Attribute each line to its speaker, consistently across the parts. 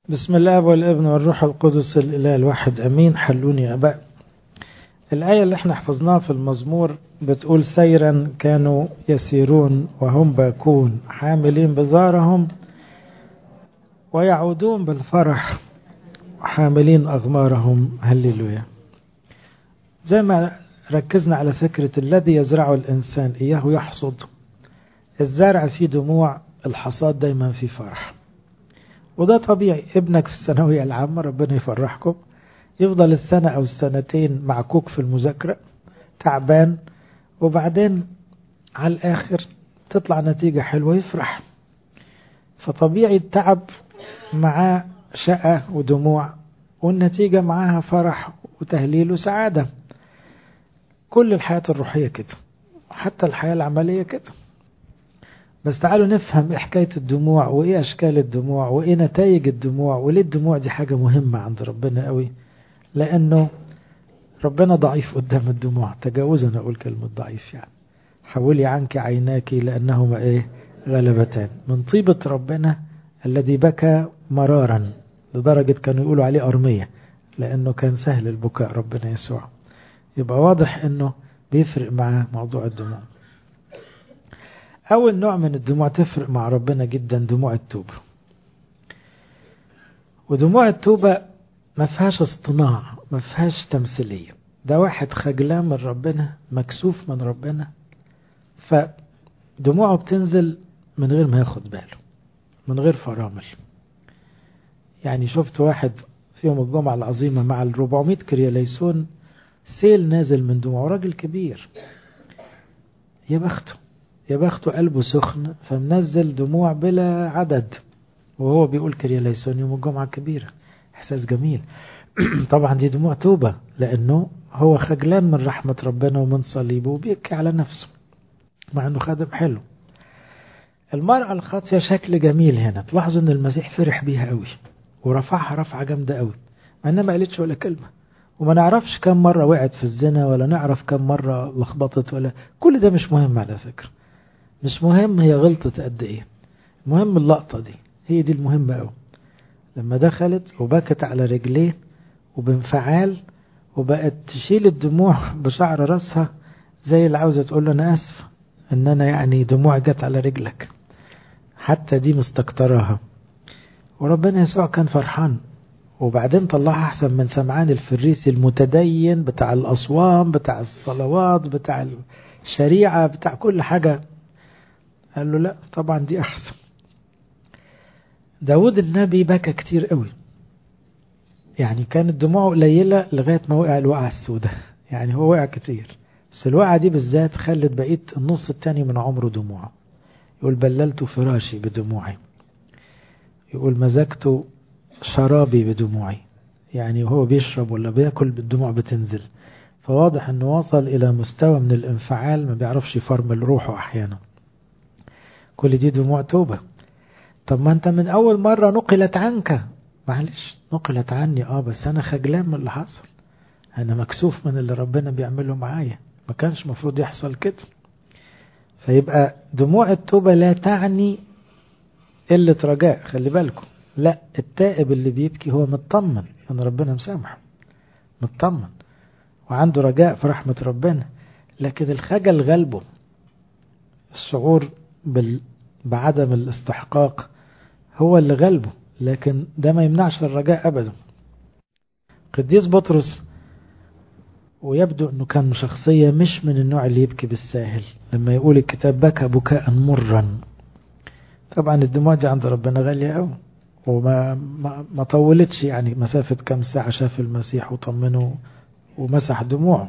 Speaker 1: بسم الله والابن والروح القدس الإله الواحد أمين حلوني يا أباء الآية اللي احنا حفظناها في المزمور بتقول سيرا كانوا يسيرون وهم باكون حاملين بذارهم ويعودون بالفرح حاملين أغمارهم هللويا زي ما ركزنا على فكرة الذي يزرعه الإنسان إياه يحصد الزرع فيه دموع الحصاد دايما فيه فرح وده طبيعي ابنك في الثانوية العامة ربنا يفرحكم يفضل السنة أو السنتين معكوك في المذاكرة تعبان وبعدين على الآخر تطلع نتيجة حلوة يفرح فطبيعي التعب معاه شقة ودموع والنتيجة معاها فرح وتهليل وسعادة كل الحياة الروحية كده حتى الحياة العملية كده بس تعالوا نفهم ايه حكاية الدموع وايه اشكال الدموع وايه نتائج الدموع وليه الدموع دي حاجة مهمة عند ربنا قوي لانه ربنا ضعيف قدام الدموع تجاوزا اقول كلمة ضعيف يعني حولي عنك عيناك لانهما ايه غلبتان من طيبة ربنا الذي بكى مرارا لدرجة كانوا يقولوا عليه أرمية لأنه كان سهل البكاء ربنا يسوع يبقى واضح أنه بيفرق مع موضوع الدموع أول نوع من الدموع تفرق مع ربنا جدا دموع التوبة ودموع التوبة ما فيهاش اصطناع ما فيهاش تمثيلية ده واحد خجلان من ربنا مكسوف من ربنا فدموعه بتنزل من غير ما ياخد باله من غير فرامل يعني شفت واحد في يوم الجمعة العظيمة مع ال 400 كرياليسون سيل نازل من دموعه راجل كبير يا بخته يا بخته قلبه سخن فمنزل دموع بلا عدد وهو بيقول كرياليسون يوم الجمعة الكبيرة إحساس جميل طبعا دي دموع توبة لأنه هو خجلان من رحمة ربنا ومن صليبه وبيبكي على نفسه مع أنه خادم حلو المرأة الخاطية شكل جميل هنا تلاحظوا أن المسيح فرح بيها قوي ورفعها رفعة جامدة قوي مع أنها ما قالتش ولا كلمة وما نعرفش كم مرة وقعت في الزنا ولا نعرف كم مرة لخبطت ولا كل ده مش مهم على فكرة مش مهم هي غلطت قد ايه المهم اللقطة دي هي دي المهمة قوي لما دخلت وبكت على رجليه وبانفعال وبقت تشيل الدموع بشعر راسها زي اللي عاوزة تقول له أنا آسفة إن أنا يعني دموع جت على رجلك حتى دي مستكتراها وربنا يسوع كان فرحان وبعدين طلعها أحسن من سمعان الفريسي المتدين بتاع الأصوام بتاع الصلوات بتاع الشريعة بتاع كل حاجة قال له لا طبعا دي أحسن داود النبي بكى كتير قوي يعني كانت دموعه قليلة لغاية ما وقع الوقعة السوداء يعني هو وقع كتير بس الوقعة دي بالذات خلت بقية النص التاني من عمره دموعه يقول بللت فراشي بدموعي يقول مزجت شرابي بدموعي يعني هو بيشرب ولا بياكل بالدموع بتنزل فواضح انه وصل الى مستوى من الانفعال ما بيعرفش يفرمل روحه احيانا كل دي دموع توبة طب ما انت من اول مرة نقلت عنك معلش نقلت عني اه بس انا خجلان من اللي حصل انا مكسوف من اللي ربنا بيعمله معايا ما كانش مفروض يحصل كده فيبقى دموع التوبة لا تعني قلة رجاء خلي بالكم لا التائب اللي بيبكي هو مطمن ان ربنا مسامحه مطمن وعنده رجاء في رحمة ربنا لكن الخجل غلبه الشعور بال... بعدم الاستحقاق هو اللي غلبه لكن ده ما يمنعش الرجاء أبدا قديس بطرس ويبدو أنه كان شخصية مش من النوع اللي يبكي بالساهل لما يقول الكتاب بكى بكاء مرا طبعا الدموع دي عند ربنا غالية قوي وما ما, ما طولتش يعني مسافة كم ساعة شاف المسيح وطمنه ومسح دموعه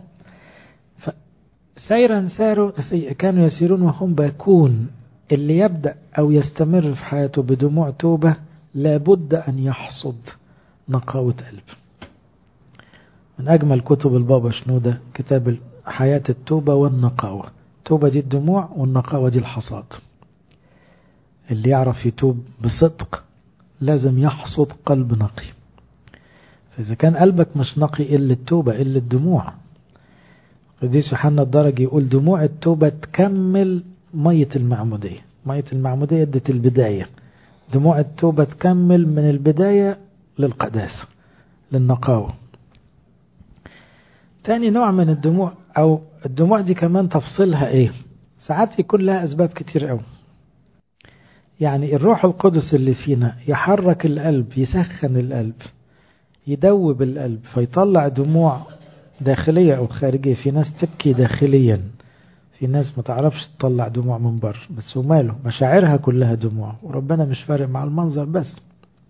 Speaker 1: سيرا ساروا كانوا يسيرون وهم باكون اللي يبدأ أو يستمر في حياته بدموع توبة لابد أن يحصد نقاوة قلب من أجمل كتب البابا شنودة كتاب حياة التوبة والنقاوة التوبة دي الدموع والنقاوة دي الحصاد اللي يعرف يتوب بصدق لازم يحصد قلب نقي فإذا كان قلبك مش نقي إلا التوبة إلا الدموع قديس يوحنا الدرجي يقول دموع التوبة تكمل مية المعمودية مية المعمودية ادت البداية دموع التوبة تكمل من البداية للقداسة للنقاوة تاني نوع من الدموع أو الدموع دي كمان تفصيلها إيه ساعات يكون لها أسباب كتير أوي يعني الروح القدس اللي فينا يحرك القلب يسخن القلب يدوب القلب فيطلع دموع داخلية أو خارجية في ناس تبكي داخليا في ناس ما تعرفش تطلع دموع من بره بس وماله مشاعرها كلها دموع وربنا مش فارق مع المنظر بس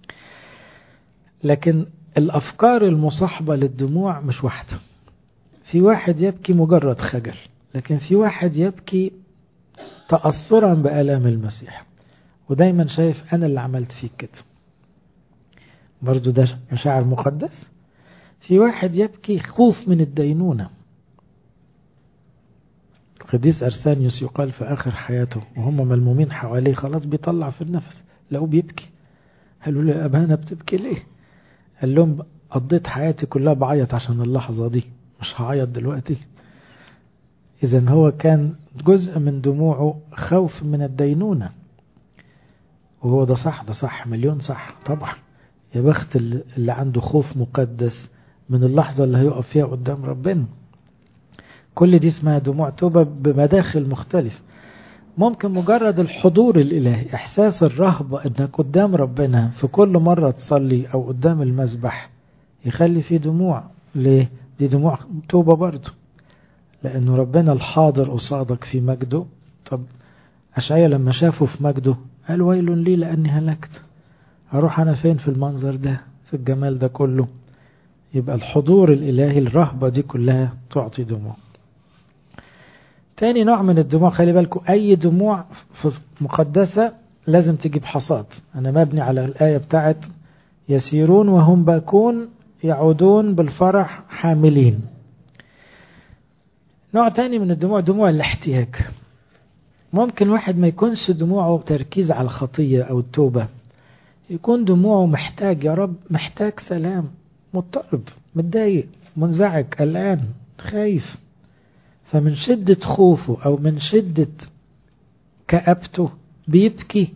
Speaker 1: لكن الأفكار المصاحبة للدموع مش واحدة في واحد يبكي مجرد خجل لكن في واحد يبكي تأثرا بآلام المسيح ودايما شايف أنا اللي عملت فيك كده برضو ده مشاعر مقدس في واحد يبكي خوف من الدينونة القديس أرسانيوس يقال في آخر حياته وهم ملمومين حواليه خلاص بيطلع في النفس لقوه بيبكي قالوا له يا أبانا بتبكي ليه قال لهم قضيت حياتي كلها بعيط عشان اللحظة دي مش هعيط دلوقتي إذا هو كان جزء من دموعه خوف من الدينونة وهو ده صح ده صح مليون صح طبعا يا بخت اللي عنده خوف مقدس من اللحظة اللي هيقف فيها قدام ربنا كل دي اسمها دموع توبة بمداخل مختلفة ممكن مجرد الحضور الإلهي إحساس الرهبة إنك قدام ربنا في كل مرة تصلي أو قدام المسبح يخلي فيه دموع ليه؟ دي دموع توبة برضه لأنه ربنا الحاضر قصادك في مجده طب أشعيا لما شافه في مجده قال ويل لي لأني هلكت هروح أنا فين في المنظر ده في الجمال ده كله يبقى الحضور الإلهي الرهبة دي كلها تعطي دموع تاني نوع من الدموع خلي بالكم أي دموع مقدسة لازم تجيب حصاد أنا مبني على الآية بتاعت يسيرون وهم باكون يعودون بالفرح حاملين نوع تاني من الدموع دموع الاحتياج ممكن واحد ما يكونش دموعه تركيز على الخطية أو التوبة يكون دموعه محتاج يا رب محتاج سلام مضطرب متضايق منزعج قلقان خايف فمن شدة خوفه أو من شدة كأبته بيبكي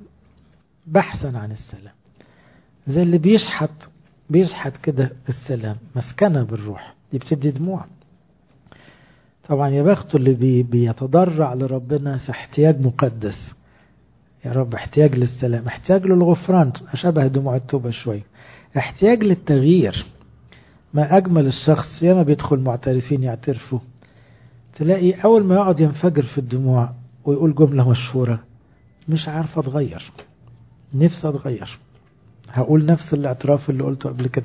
Speaker 1: بحثا عن السلام زي اللي بيشحت بيشحت كده السلام مسكنة بالروح دي بتدي دموع طبعا يا بخته اللي بي بيتضرع لربنا في احتياج مقدس يا رب احتياج للسلام احتياج للغفران أشبه دموع التوبة شوي احتياج للتغيير ما أجمل الشخص ياما بيدخل معترفين يعترفوا تلاقي أول ما يقعد ينفجر في الدموع ويقول جملة مشهورة مش عارف أتغير نفسي أتغير هقول نفس الاعتراف اللي قلته قبل كده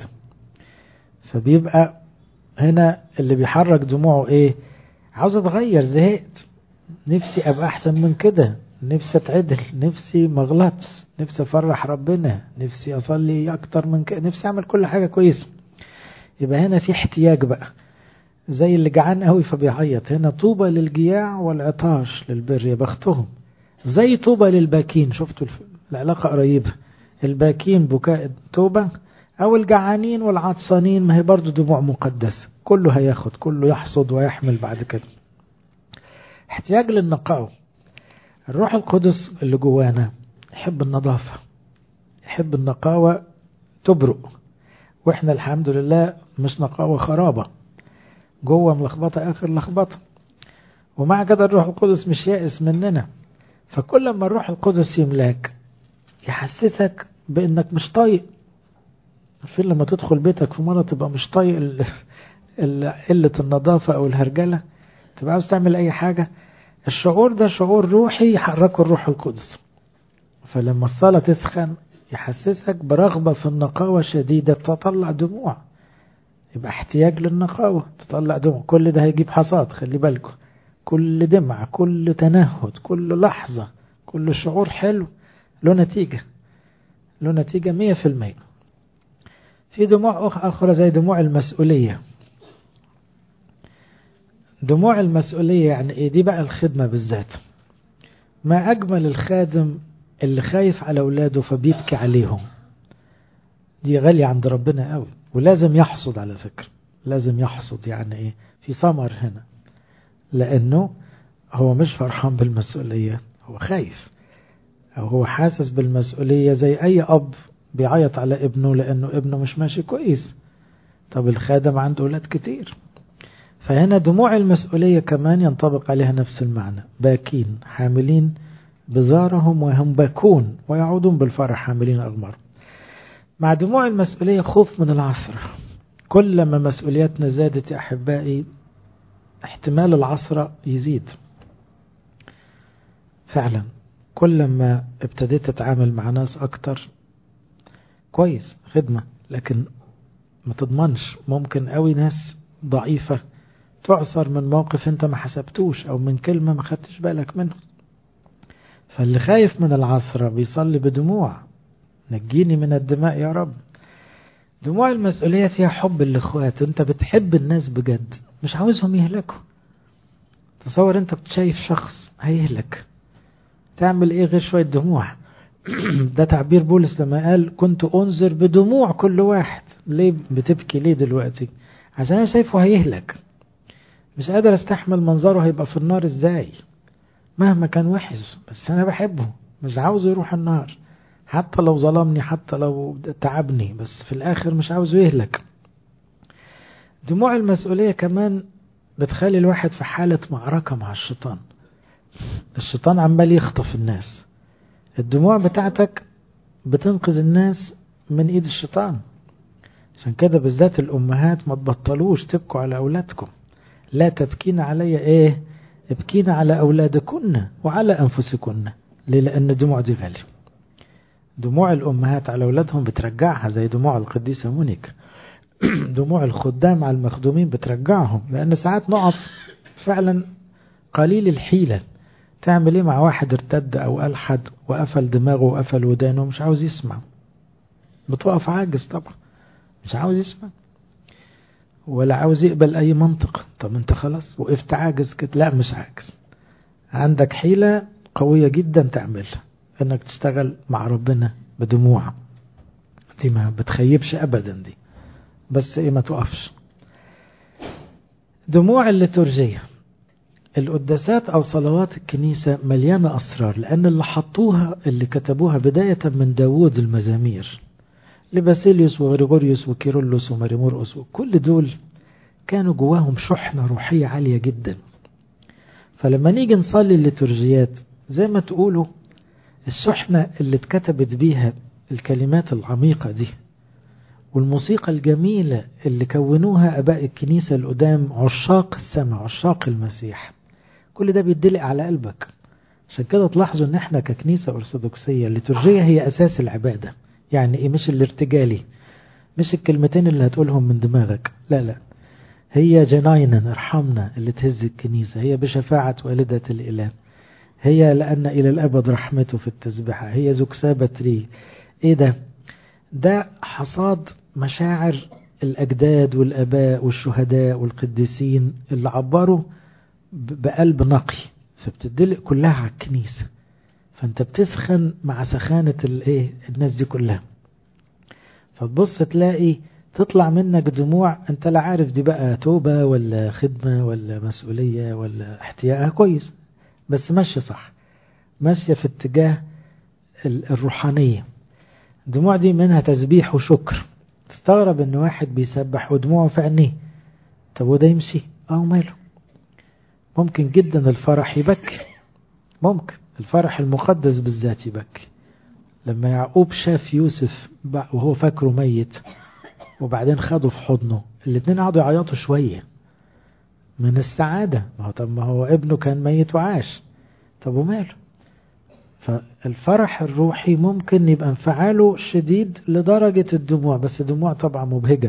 Speaker 1: فبيبقى هنا اللي بيحرك دموعه ايه عاوز اتغير زهقت نفسي ابقى احسن من كده نفسي اتعدل نفسي ما اغلطش نفسي افرح ربنا نفسي اصلي اكتر من كده نفسي اعمل كل حاجه كويسه يبقى هنا في احتياج بقى زي اللي جعان قوي فبيعيط هنا طوبى للجياع والعطاش للبر يا بختهم زي طوبى للباكين شفتوا العلاقه قريبه الباكين بكاء توبه او الجعانين والعطسانين ما هي برضو دموع مقدسه كله هياخد كله يحصد ويحمل بعد كده احتياج للنقاء الروح القدس اللي جوانا يحب النظافة يحب النقاوة تبرق واحنا الحمد لله مش نقاوة خرابة جوه ملخبطة آخر لخبطة ومع كده الروح القدس مش يائس مننا فكل ما الروح القدس يملاك يحسسك بانك مش طايق في لما تدخل بيتك في مرة تبقى مش طايق قلة النظافة أو الهرجلة تبقى عاوز تعمل أي حاجة الشعور ده شعور روحي يحركه الروح القدس فلما الصلاة تسخن يحسسك برغبة في النقاوة شديدة تطلع دموع يبقى احتياج للنقاوة تطلع دموع كل ده هيجيب حصاد خلي بالكم كل دمع كل تنهد كل لحظة كل شعور حلو له نتيجة له نتيجة مية في المية في دموع أخرى زي دموع المسؤولية دموع المسؤولية يعني ايه دي بقى الخدمة بالذات ما أجمل الخادم اللي خايف على أولاده فبيبكي عليهم دي غالية عند ربنا قوي ولازم يحصد على فكرة لازم يحصد يعني ايه في ثمر هنا لأنه هو مش فرحان بالمسؤولية هو خايف أو هو حاسس بالمسؤولية زي أي أب بيعيط على ابنه لأنه ابنه مش ماشي كويس طب الخادم عنده أولاد كتير فهنا دموع المسؤولية كمان ينطبق عليها نفس المعنى باكين حاملين بزارهم وهم باكون ويعودون بالفرح حاملين أغمار مع دموع المسؤولية خوف من العثرة كلما مسؤولياتنا زادت يا أحبائي احتمال العثرة يزيد فعلا كلما ابتديت تتعامل مع ناس أكتر كويس خدمة لكن ما تضمنش ممكن قوي ناس ضعيفة تعصر من موقف انت ما حسبتوش او من كلمة ما خدتش بالك منه فاللي خايف من العثرة بيصلي بدموع نجيني من الدماء يا رب دموع المسؤولية فيها حب الاخوات انت بتحب الناس بجد مش عاوزهم يهلكوا تصور انت شايف شخص هيهلك تعمل ايه غير شوية دموع ده تعبير بولس لما قال كنت انذر بدموع كل واحد ليه بتبكي ليه دلوقتي عشان انا شايفه هيهلك مش قادر استحمل منظره هيبقى في النار ازاي مهما كان وحش بس انا بحبه مش عاوزه يروح النار حتى لو ظلمني حتى لو تعبني بس في الاخر مش عاوزه يهلك دموع المسؤولية كمان بتخلي الواحد في حالة معركة مع الشيطان الشيطان عمال يخطف الناس الدموع بتاعتك بتنقذ الناس من ايد الشيطان عشان كده بالذات الامهات ما تبطلوش تبكوا على اولادكم لا تبكين علي ايه ابكين على اولادكن وعلى انفسكن ليه لان الدموع دي غاليه دموع الامهات على اولادهم بترجعها زي دموع القديسه مونيك دموع الخدام على المخدومين بترجعهم لان ساعات نقف فعلا قليل الحيله تعمل ايه مع واحد ارتد او الحد وقفل دماغه وقفل ودانه مش عاوز يسمع بتقف عاجز طبعا مش عاوز يسمع ولا عاوز يقبل اي منطق طب انت خلاص وقفت عاجز كده لا مش عاجز عندك حيلة قوية جدا تعملها انك تشتغل مع ربنا بدموع دي ما بتخيبش ابدا دي بس ايه ما توقفش دموع الليتورجية القداسات او صلوات الكنيسة مليانة اسرار لان اللي حطوها اللي كتبوها بداية من داوود المزامير لباسيليوس وغريغوريوس وكيرلس وماريمورقس وكل دول كانوا جواهم شحنة روحية عالية جدا فلما نيجي نصلي الليتورجيات زي ما تقولوا الشحنة اللي اتكتبت بيها الكلمات العميقة دي والموسيقى الجميلة اللي كونوها أباء الكنيسة القدام عشاق السماء عشاق المسيح كل ده بيدلق على قلبك عشان كده تلاحظوا ان احنا ككنيسة أرثوذكسية الليتورجية هي أساس العبادة يعني ايه مش الارتجالي مش الكلمتين اللي هتقولهم من دماغك لا لا هي جناينا ارحمنا اللي تهز الكنيسة هي بشفاعة والدة الإله هي لأن إلى الأبد رحمته في التسبحة هي زكسابة ري ايه ده ده حصاد مشاعر الأجداد والأباء والشهداء والقديسين اللي عبروا بقلب نقي فبتدلق كلها على الكنيسة فانت بتسخن مع سخانة الايه الناس دي كلها فتبص تلاقي تطلع منك دموع انت لا عارف دي بقى توبة ولا خدمة ولا مسؤولية ولا احتياء كويس بس ماشية صح ماشية في اتجاه الروحانية الدموع دي منها تسبيح وشكر تستغرب ان واحد بيسبح ودموعه في عينيه طب وده يمشي اه ماله ممكن جدا الفرح يبكي ممكن الفرح المقدس بالذات يبكي لما يعقوب شاف يوسف وهو فاكره ميت وبعدين خده في حضنه الاتنين قعدوا يعيطوا شوية من السعادة ما هو طب ما هو ابنه كان ميت وعاش طب وماله فالفرح الروحي ممكن يبقى انفعاله شديد لدرجة الدموع بس دموع طبعا مبهجة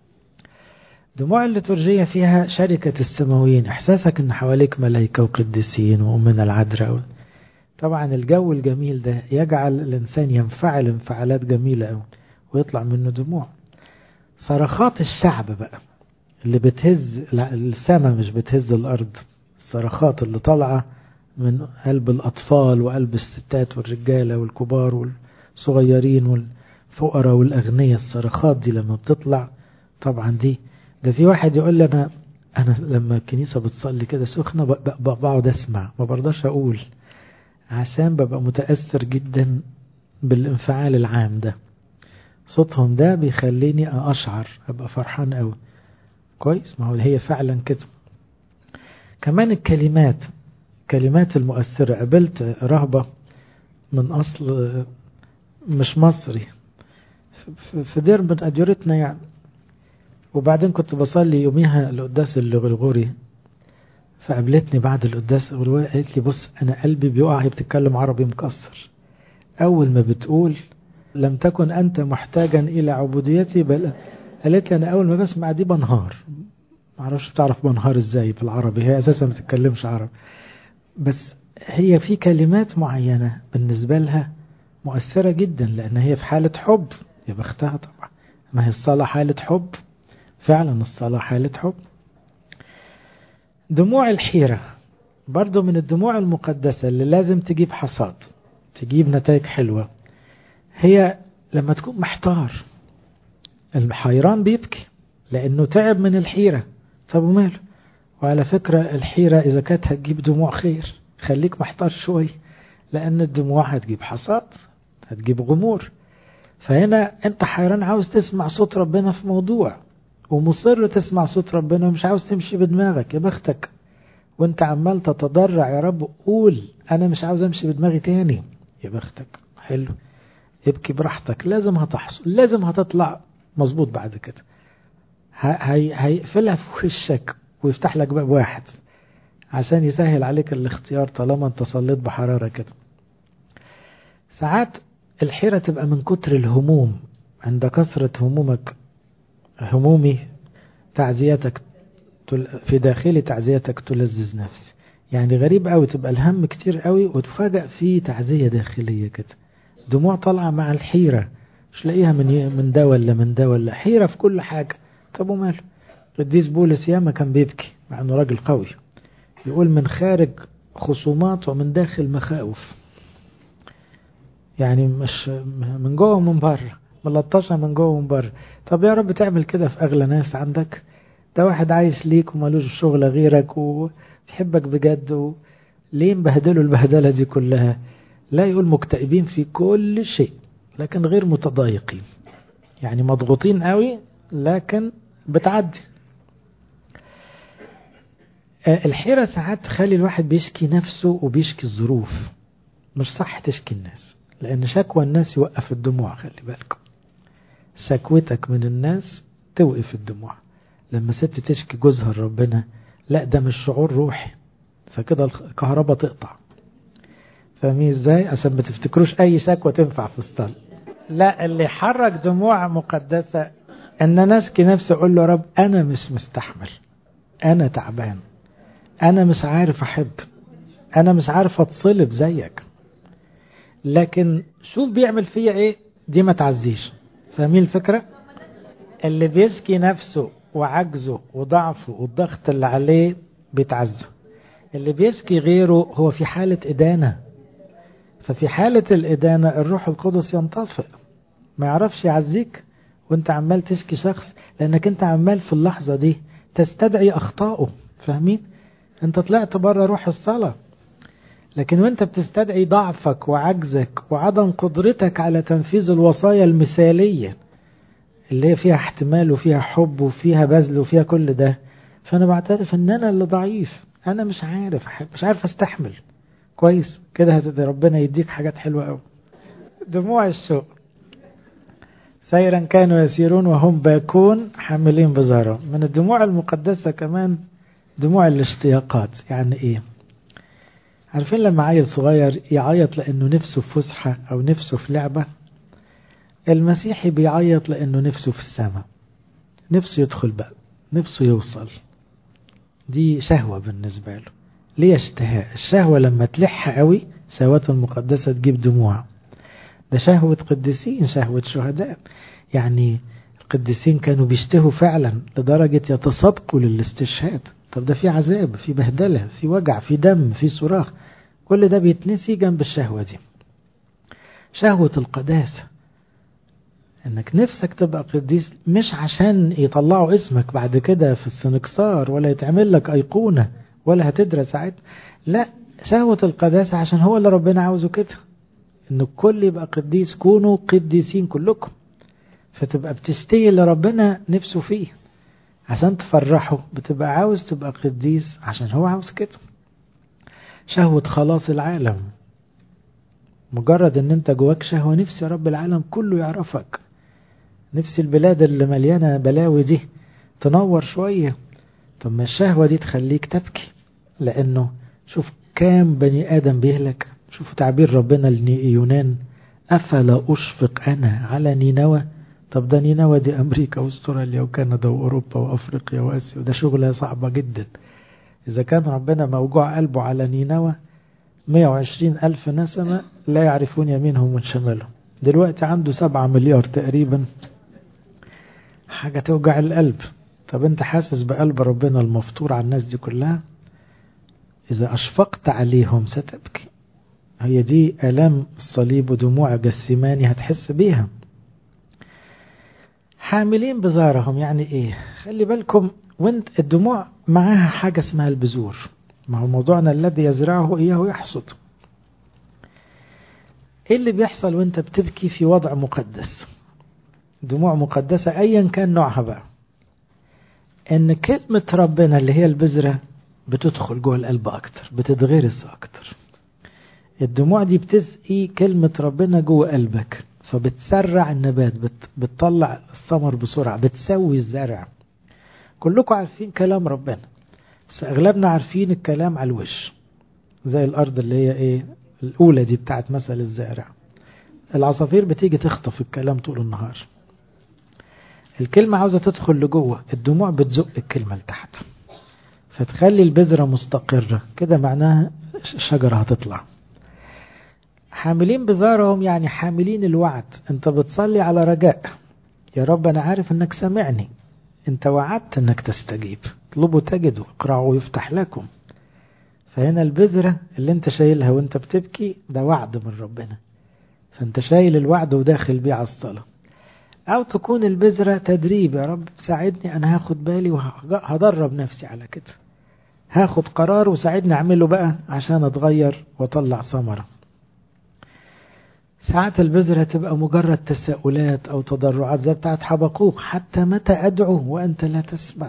Speaker 1: دموع الليتورجية فيها شركة السماويين إحساسك إن حواليك ملائكة وقديسين وأمنا العذراء طبعا الجو الجميل ده يجعل الإنسان ينفعل انفعالات جميلة أوي ويطلع منه دموع صرخات الشعب بقى اللي بتهز السماء مش بتهز الأرض الصرخات اللي طالعة من قلب الأطفال وقلب الستات والرجالة والكبار والصغيرين والفقراء والأغنياء الصرخات دي لما بتطلع طبعا دي ده في واحد يقول لي أنا أنا لما الكنيسة بتصلي كده سخنة بقعد أسمع ما برضاش أقول عشان ببقى متأثر جدا بالانفعال العام ده صوتهم ده بيخليني أشعر أبقى فرحان قوي كويس ما هو هي فعلا كده كمان الكلمات كلمات المؤثرة قابلت رهبة من أصل مش مصري في دير من أديرتنا يعني وبعدين كنت بصلي يوميها القداس الغرغوري فقابلتني بعد القداس الغرغوري قالت لي بص أنا قلبي بيقع هي بتتكلم عربي مكسر أول ما بتقول لم تكن أنت محتاجا إلى عبوديتي بل قالت لي أنا أول ما بسمع دي بنهار معرفش بتعرف بنهار إزاي بالعربي هي أساسا ما تتكلمش عربي بس هي في كلمات معينة بالنسبة لها مؤثرة جدا لأن هي في حالة حب يا بختها طبعا ما هي الصلاة حالة حب فعلا الصلاة حالة حب دموع الحيرة برضو من الدموع المقدسة اللي لازم تجيب حصاد تجيب نتائج حلوة هي لما تكون محتار الحيران بيبكي لأنه تعب من الحيرة طب وماله وعلى فكرة الحيرة إذا كانت هتجيب دموع خير خليك محتار شوي لأن الدموع هتجيب حصاد هتجيب غمور فهنا أنت حيران عاوز تسمع صوت ربنا في موضوع ومصر تسمع صوت ربنا ومش عاوز تمشي بدماغك يا بختك وانت عمال تتضرع يا رب قول انا مش عاوز امشي بدماغي تاني يا بختك حلو ابكي براحتك لازم هتحصل لازم هتطلع مظبوط بعد كده هي هيقفلها في وشك ويفتح لك باب واحد عشان يسهل عليك الاختيار طالما انت صليت بحرارة كده ساعات الحيرة تبقى من كتر الهموم عند كثرة همومك همومي تعزيتك في داخلي تعزيتك تلذذ نفسي يعني غريب قوي تبقى الهم كتير قوي وتفاجأ في تعزية داخلية كده دموع طالعة مع الحيرة مش لاقيها من من ده ولا من ده ولا حيرة في كل حاجة طب وماله قديس بولس ياما كان بيبكي مع انه راجل قوي يقول من خارج خصومات ومن داخل مخاوف يعني مش من جوه ومن بره ملطشة من جوه ومن بره طب يا رب تعمل كده في أغلى ناس عندك ده واحد عايش ليك ومالوش شغل غيرك وبيحبك بجد و... ليه مبهدلوا البهدلة دي كلها لا يقول مكتئبين في كل شيء لكن غير متضايقين يعني مضغوطين قوي لكن بتعدي الحيرة ساعات تخلي الواحد بيشكي نفسه وبيشكي الظروف مش صح تشكي الناس لأن شكوى الناس يوقف الدموع خلي بالكم شكوتك من الناس توقف الدموع لما ست تشكي جوزها لربنا لا ده مش شعور روحي فكده الكهرباء تقطع فاهمين ازاي عشان ما تفتكروش اي شكوى تنفع في الصلاة لا اللي حرك دموع مقدسة ان انا اشكي نفسي اقول له يا رب انا مش مستحمل انا تعبان انا مش عارف احب انا مش عارف اتصلب زيك لكن شوف بيعمل فيا ايه دي ما تعزيش فاهمين الفكرة اللي بيشكي نفسه وعجزه وضعفه والضغط اللي عليه بيتعزى اللي بيشكي غيره هو في حالة إدانة ففي حالة الإدانة الروح القدس ينطفئ ما يعرفش يعزيك وانت عمال تشكي شخص لأنك انت عمال في اللحظة دي تستدعي أخطائه فاهمين انت طلعت بره روح الصلاة لكن وانت بتستدعي ضعفك وعجزك وعدم قدرتك على تنفيذ الوصايا المثالية اللي هي فيها احتمال وفيها حب وفيها بذل وفيها كل ده فانا بعترف ان انا اللي ضعيف انا مش عارف أحب مش عارف استحمل كويس كده ربنا يديك حاجات حلوة قوي دموع الشوق سيرا كانوا يسيرون وهم باكون حاملين بزارهم من الدموع المقدسة كمان دموع الاشتياقات يعني ايه عارفين لما عيل صغير يعيط لانه نفسه في فسحة او نفسه في لعبة المسيحي بيعيط لانه نفسه في السماء نفسه يدخل بقى نفسه يوصل دي شهوة بالنسبة له ليه اشتهاء الشهوة لما تلح قوي شهوات المقدسة تجيب دموع ده شهوة قديسين شهوة شهداء يعني القديسين كانوا بيشتهوا فعلا لدرجة يتسابقوا للاستشهاد طب ده في عذاب في بهدلة في وجع في دم في صراخ كل ده بيتنسي جنب الشهوة دي شهوة القداسة انك نفسك تبقى قديس مش عشان يطلعوا اسمك بعد كده في السنكسار ولا يتعمل لك ايقونة ولا هتدرس ساعتها لا شهوة القداسة عشان هو اللي ربنا عاوزه كده ان الكل يبقى قديس كونوا قديسين كلكم فتبقى بتشتهي اللي ربنا نفسه فيه عشان تفرحه بتبقى عاوز تبقى قديس عشان هو عاوز كده شهوة خلاص العالم مجرد ان انت جواك شهوة نفسي رب العالم كله يعرفك نفسي البلاد اللي مليانة بلاوي دي تنور شوية طب ما الشهوة دي تخليك تبكي لانه شوف كام بني ادم بيهلك شوفوا تعبير ربنا ليونان افلا اشفق انا على نينوى طب ده نينوى دي امريكا واستراليا وكندا واوروبا وافريقيا واسيا وده شغلة صعبة جدا اذا كان ربنا موجوع قلبه على نينوى 120 ألف نسمة لا يعرفون يمينهم من شمالهم دلوقتي عنده 7 مليار تقريبا حاجة توجع القلب طب انت حاسس بقلب ربنا المفطور على الناس دي كلها إذا أشفقت عليهم ستبكي هي دي ألام الصليب ودموع جثماني هتحس بيها حاملين بذارهم يعني ايه خلي بالكم وانت الدموع معاها حاجة اسمها البذور ما هو موضوعنا الذي يزرعه إياه يحصد ايه اللي بيحصل وانت بتبكي في وضع مقدس دموع مقدسة ايا كان نوعها بقى ان كلمة ربنا اللي هي البذرة بتدخل جوه القلب اكتر بتتغرس اكتر الدموع دي بتسقي كلمة ربنا جوه قلبك فبتسرع النبات بت بتطلع الثمر بسرعة بتسوي الزرع كلكم عارفين كلام ربنا بس اغلبنا عارفين الكلام على الوش زي الارض اللي هي ايه الاولى دي بتاعت مثل الزارع العصافير بتيجي تخطف الكلام طول النهار الكلمة عاوزة تدخل لجوه الدموع بتزق الكلمة لتحت فتخلي البذرة مستقرة كده معناها الشجرة هتطلع حاملين بذارهم يعني حاملين الوعد انت بتصلي على رجاء يا رب انا عارف انك سامعني انت وعدت انك تستجيب اطلبوا تجدوا اقرعوا يفتح لكم فهنا البذرة اللي انت شايلها وانت بتبكي ده وعد من ربنا فانت شايل الوعد وداخل بيه على الصلاة او تكون البذرة تدريب يا رب ساعدني انا هاخد بالي وهدرب نفسي على كده هاخد قرار وساعدني اعمله بقى عشان اتغير واطلع ثمرة ساعات البذرة تبقى مجرد تساؤلات او تضرعات زي بتاعت حبقوق حتى متى ادعو وانت لا تسمع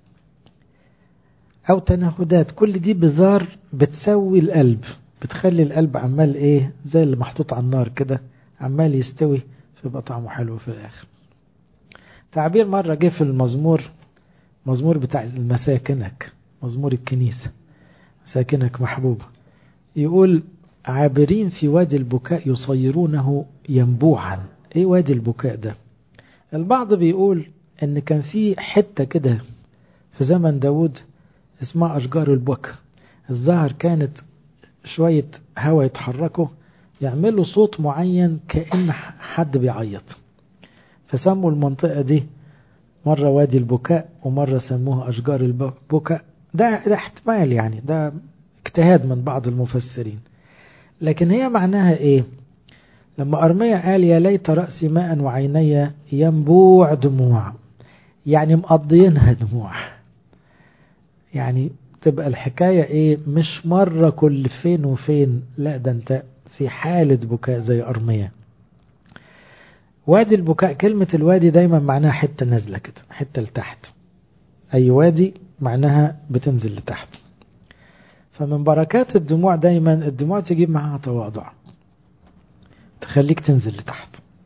Speaker 1: او تنهدات كل دي بذار بتسوي القلب بتخلي القلب عمال ايه زي اللي محطوط على النار كده عمال يستوي فيبقى طعمه حلو في الاخر تعبير مرة جه في المزمور مزمور بتاع مساكنك مزمور الكنيسة مساكنك محبوبة يقول عابرين في وادي البكاء يصيرونه ينبوعا ايه وادي البكاء ده البعض بيقول ان كان في حتة كده في زمن داود اسمها أشجار البكا الظاهر كانت شوية هوا يتحركوا يعملوا صوت معين كأن حد بيعيط فسموا المنطقة دي مرة وادي البكاء ومرة سموها أشجار البكاء ده, ده احتمال يعني ده اجتهاد من بعض المفسرين لكن هي معناها ايه لما أرميا قال يا ليت رأسي ماء وعيني ينبوع دموع يعني مقضينها دموع يعني تبقى الحكاية ايه مش مرة كل فين وفين لا ده انت في حالة بكاء زي أرمية وادي البكاء كلمة الوادي دايما معناها حتة نازلة كده حتة لتحت أي وادي معناها بتنزل لتحت فمن بركات الدموع دايما الدموع تجيب معاها تواضع تخليك تنزل لتحت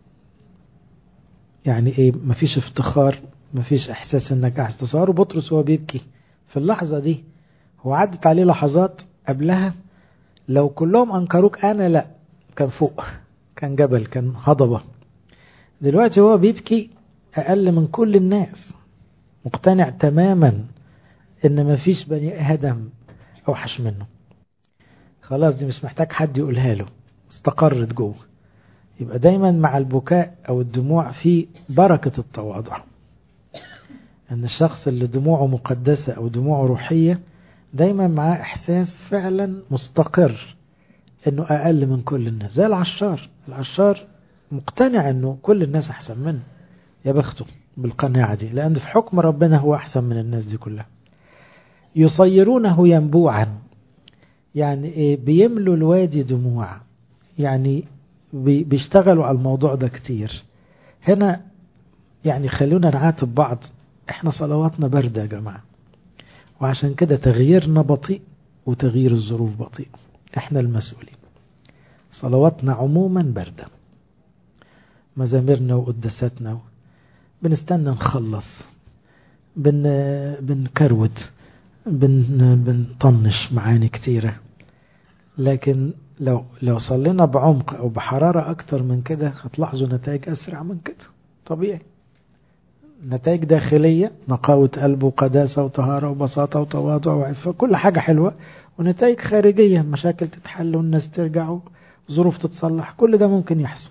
Speaker 1: يعني ايه مفيش افتخار مفيش احساس انك عايز تصور بطرس وهو بيبكي في اللحظة دي هو عدت عليه لحظات قبلها لو كلهم أنكروك أنا لا كان فوق كان جبل كان هضبة دلوقتي هو بيبكي أقل من كل الناس مقتنع تماما إن مفيش بني آدم أوحش منه خلاص دي مش محتاج حد يقولها له استقرت جوه يبقى دايما مع البكاء أو الدموع في بركة التواضع ان الشخص اللي دموعه مقدسة او دموعه روحية دايما معاه احساس فعلا مستقر انه اقل من كل الناس زي العشار العشار مقتنع انه كل الناس احسن منه يا بخته بالقناعة دي لان في حكم ربنا هو احسن من الناس دي كلها يصيرونه ينبوعا يعني ايه بيملوا الوادي دموع يعني بيشتغلوا على الموضوع ده كتير هنا يعني خلونا نعاتب بعض احنا صلواتنا باردة يا جماعة وعشان كده تغييرنا بطيء وتغيير الظروف بطيء احنا المسؤولين صلواتنا عموما باردة مزاميرنا وقداساتنا بنستنى نخلص بن بنكروت بن بنطنش معاني كتيرة لكن لو لو صلينا بعمق او بحرارة اكتر من كده هتلاحظوا نتائج اسرع من كده طبيعي نتائج داخلية نقاوة قلب وقداسة وطهارة وبساطة وتواضع وعفة كل حاجة حلوة ونتائج خارجية مشاكل تتحل والناس ترجع وظروف تتصلح كل ده ممكن يحصل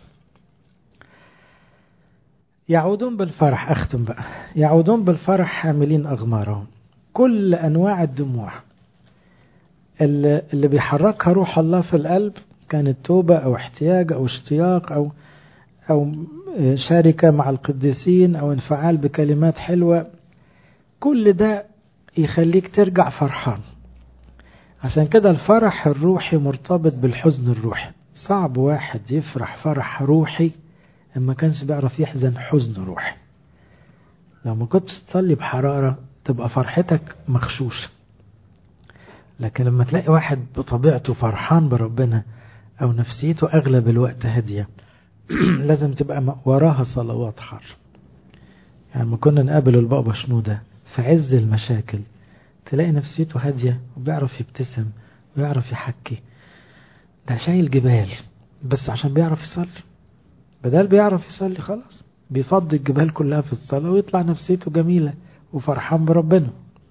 Speaker 1: يعودون بالفرح أختم بقى يعودون بالفرح حاملين أغمارهم كل أنواع الدموع اللي بيحركها روح الله في القلب كانت توبة أو احتياج أو اشتياق أو أو شاركة مع القديسين أو انفعال بكلمات حلوة كل ده يخليك ترجع فرحان عشان كده الفرح الروحي مرتبط بالحزن الروحي صعب واحد يفرح فرح روحي اما كانش بيعرف يحزن حزن روحي لو ما كنتش تصلي بحرارة تبقى فرحتك مخشوشة لكن لما تلاقي واحد بطبيعته فرحان بربنا أو نفسيته أغلب الوقت هادية لازم تبقى وراها صلوات حر يعني لما كنا نقابل البابا شنودة في عز المشاكل تلاقي نفسيته هادية وبيعرف يبتسم ويعرف يحكي ده شايل جبال بس عشان بيعرف يصلي بدل بيعرف يصلي خلاص بيفضي الجبال كلها في الصلاة ويطلع نفسيته جميلة وفرحان بربنا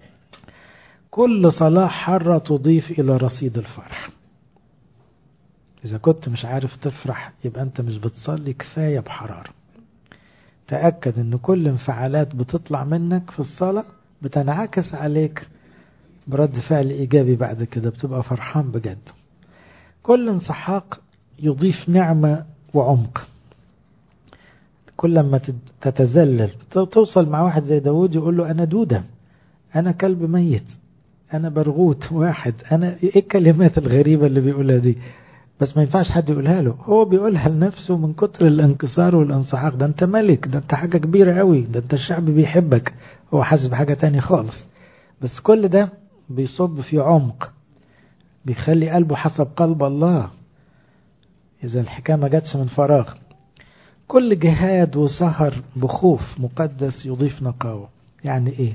Speaker 1: كل صلاة حرة تضيف إلى رصيد الفرح إذا كنت مش عارف تفرح يبقى أنت مش بتصلي كفاية بحرارة تأكد أن كل انفعالات بتطلع منك في الصلاة بتنعكس عليك برد فعل إيجابي بعد كده بتبقى فرحان بجد كل انسحاق يضيف نعمة وعمق كل ما تتذلل توصل مع واحد زي داود يقول له أنا دودة أنا كلب ميت أنا برغوت واحد أنا إيه الكلمات الغريبة اللي بيقولها دي بس ما ينفعش حد يقولها له هو بيقولها لنفسه من كتر الانكسار والانسحاق ده انت ملك ده انت حاجة كبيرة قوي ده انت الشعب بيحبك هو حاسس بحاجة تانية خالص بس كل ده بيصب في عمق بيخلي قلبه حسب قلب الله إذا الحكاية ما جاتش من فراغ كل جهاد وسهر بخوف مقدس يضيف نقاوة يعني ايه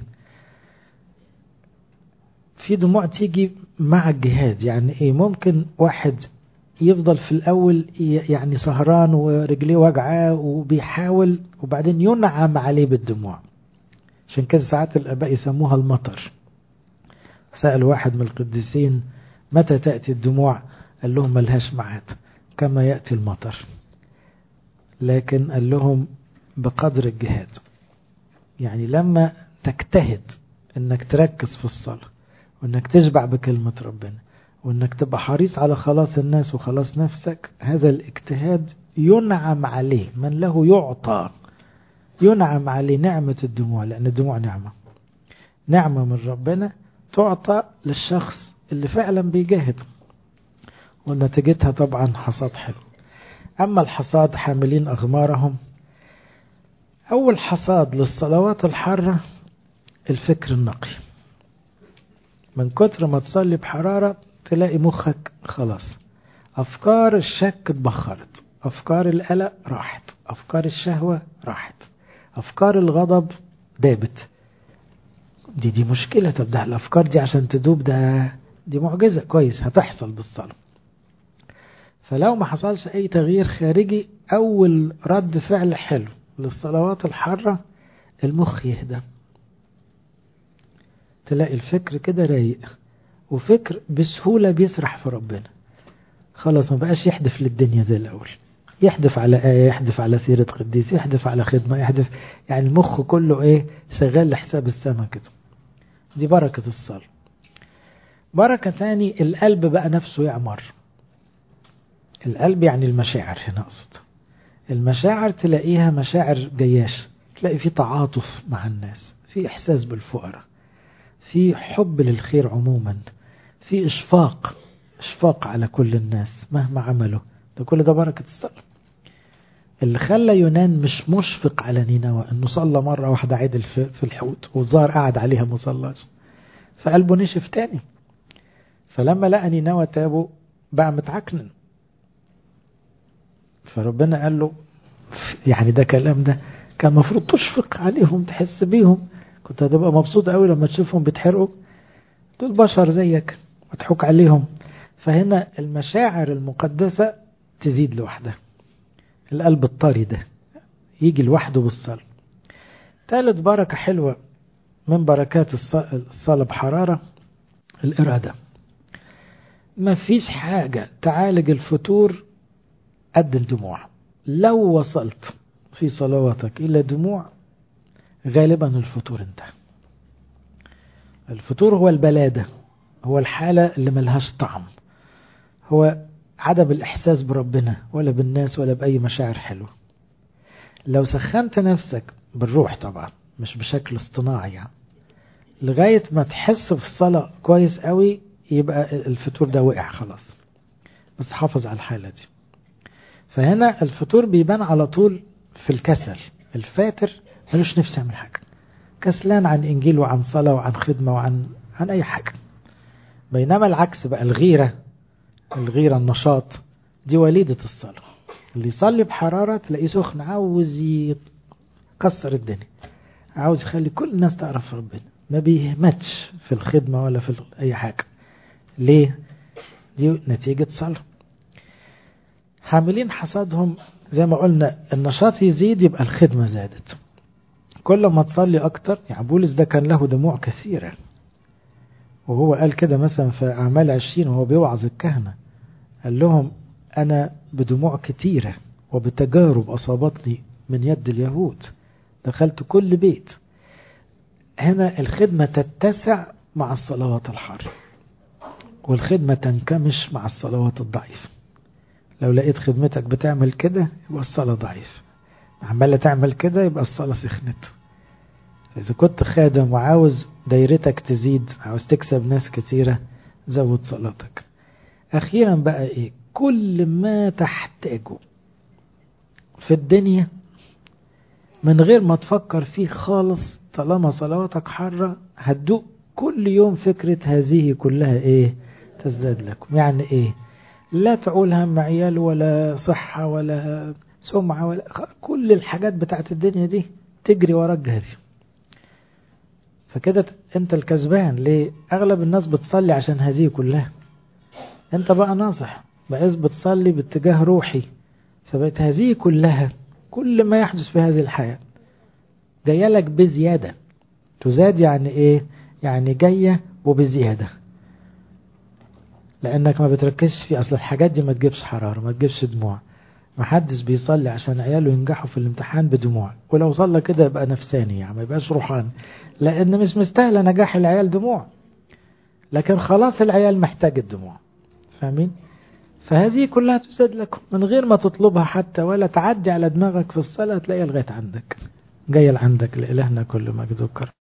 Speaker 1: في دموع تيجي مع الجهاد يعني ايه ممكن واحد يفضل في الاول يعني سهران ورجليه وجعاه وبيحاول وبعدين ينعم عليه بالدموع عشان كده ساعات الاباء يسموها المطر سأل واحد من القديسين متى تأتي الدموع قال لهم ملهاش معاد كما يأتي المطر لكن قال لهم بقدر الجهاد يعني لما تجتهد انك تركز في الصلاة وانك تشبع بكلمة ربنا وانك تبقى حريص على خلاص الناس وخلاص نفسك هذا الاجتهاد ينعم عليه من له يعطى ينعم عليه نعمة الدموع لأن الدموع نعمة نعمة من ربنا تعطى للشخص اللي فعلا بيجاهد ونتيجتها طبعا حصاد حلو أما الحصاد حاملين أغمارهم أول حصاد للصلوات الحارة الفكر النقي من كتر ما تصلي بحرارة تلاقي مخك خلاص أفكار الشك اتبخرت أفكار القلق راحت أفكار الشهوة راحت أفكار الغضب دابت دي دي مشكلة طب ده الأفكار دي عشان تدوب ده دي معجزة كويس هتحصل بالصلاة فلو ما حصلش أي تغيير خارجي أول رد فعل حلو للصلوات الحارة المخ يهدى تلاقي الفكر كده رايق وفكر بسهولة بيسرح في ربنا خلاص ما بقاش يحدف للدنيا زي الأول يحدف على آية يحدف على سيرة قديس يحدف على خدمة يحدف يعني المخ كله إيه شغال لحساب السما كده دي بركة الصلاة بركة تاني القلب بقى نفسه يعمر القلب يعني المشاعر هنا أقصد المشاعر تلاقيها مشاعر جياش تلاقي في تعاطف مع الناس في إحساس بالفقراء في حب للخير عموما في إشفاق إشفاق على كل الناس مهما عملوا ده كل ده بركة الصلاة اللي خلى يونان مش مشفق على نينوى انه صلى مرة واحدة عدل في, في الحوت والظاهر قعد عليها ما صلاش فقلبه نشف تاني فلما لقى نينوى تابوا بقى متعكنن فربنا قال له يعني ده كلام ده كان المفروض تشفق عليهم تحس بيهم كنت هتبقى مبسوط قوي لما تشوفهم بيتحرقوا دول بشر زيك مضحوك عليهم فهنا المشاعر المقدسة تزيد لوحدها القلب الطري ده يجي لوحده بالصلاة ثالث بركة حلوة من بركات الصلاة بحرارة الإرادة ما فيش حاجة تعالج الفتور قد الدموع لو وصلت في صلواتك إلى دموع غالبا الفتور انتهى الفتور هو البلادة هو الحالة اللي ملهاش طعم هو عدم الإحساس بربنا ولا بالناس ولا بأي مشاعر حلوة لو سخنت نفسك بالروح طبعا مش بشكل اصطناعي يعني لغاية ما تحس في الصلاة كويس قوي يبقى الفتور ده وقع خلاص بس حافظ على الحالة دي فهنا الفتور بيبان على طول في الكسل الفاتر ملوش نفس يعمل حاجة كسلان عن إنجيل وعن صلاة وعن خدمة وعن عن أي حاجة بينما العكس بقى الغيرة الغيرة النشاط دي وليدة الصلاة اللي يصلي بحرارة تلاقيه سخن عاوز يكسر الدنيا عاوز يخلي كل الناس تعرف ربنا ما بيهمتش في الخدمة ولا في أي حاجة ليه؟ دي نتيجة صلاة حاملين حصادهم زي ما قلنا النشاط يزيد يبقى الخدمة زادت كل ما تصلي أكتر يعني بولس ده كان له دموع كثيرة وهو قال كده مثلا في أعمال عشرين وهو بيوعظ الكهنة قال لهم أنا بدموع كثيرة وبتجارب أصابتني من يد اليهود دخلت كل بيت هنا الخدمة تتسع مع الصلوات الحارة والخدمة تنكمش مع الصلوات الضعيفة لو لقيت خدمتك بتعمل كده يبقى الصلاة ضعيف عمالة تعمل كده يبقى الصلاة سخنت إذا كنت خادم وعاوز دايرتك تزيد عاوز تكسب ناس كتيرة زود صلاتك أخيرا بقى إيه كل ما تحتاجه في الدنيا من غير ما تفكر فيه خالص طالما صلواتك حرة هتدوق كل يوم فكرة هذه كلها إيه تزداد لكم يعني إيه لا تعول هم عيال ولا صحة ولا سمعة ولا كل الحاجات بتاعت الدنيا دي تجري وراك جري فكده انت الكسبان ليه اغلب الناس بتصلي عشان هذه كلها انت بقى ناصح بقيت بتصلي باتجاه روحي فبقت هذه كلها كل ما يحدث في هذه الحياة جاية لك بزيادة تزاد يعني ايه يعني جاية وبزيادة لانك ما بتركزش في اصل الحاجات دي ما تجيبش حرارة ما تجيبش دموع ما حدش بيصلي عشان عياله ينجحوا في الامتحان بدموع ولو صلى كده يبقى نفساني يعني ما يبقاش روحاني لان مش مستاهله نجاح العيال دموع لكن خلاص العيال محتاج الدموع فاهمين فهذه كلها تزاد لكم من غير ما تطلبها حتى ولا تعدي على دماغك في الصلاة تلاقيها لغاية عندك جاية لعندك لإلهنا كل مجد وكرم